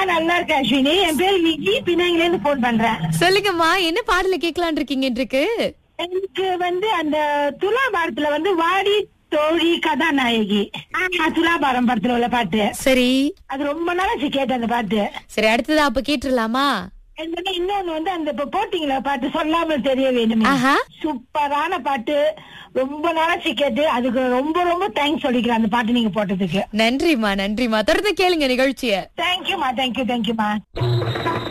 நான் நல்லா இருக்கேன் அஸ்வினி என் பேரு விஜி பினாங்கில இருந்து போன் பண்றேன் சொல்லுங்கம்மா என்ன பாடல கேட்கலான் இருக்கீங்க இன்றைக்கு எனக்கு வந்து அந்த துலாபாரத்துல வந்து வாடி தோழி கதாநாயகி ஆ, துலாபாரம் படத்துல உள்ள பாட்டு சரி அது ரொம்ப நாளாச்சு கேட்டேன் அந்த பாட்டு சரி அடுத்ததா அப்ப கேட்டுடலாமா என்னன்னா இன்னொன்னு வந்து அந்த இப்ப போட்டிங்களா பாட்டு சொல்லாமல் தெரிய வேண்டுமே ஆஹா சூப்பரான பாட்டு ரொம்ப நாளாச்சு கேட்டு அதுக்கு ரொம்ப ரொம்ப தேங்க்ஸ் சொல்லிக்கிறேன் அந்த பாட்டு நீங்க போட்டதுக்கு நன்றிம்மா நன்றிம்மா தொடர்ந்து கேளுங்க நிகழ்ச்சிய தேங்க்யூமா தேங்க்யூ தேங்க்யூமா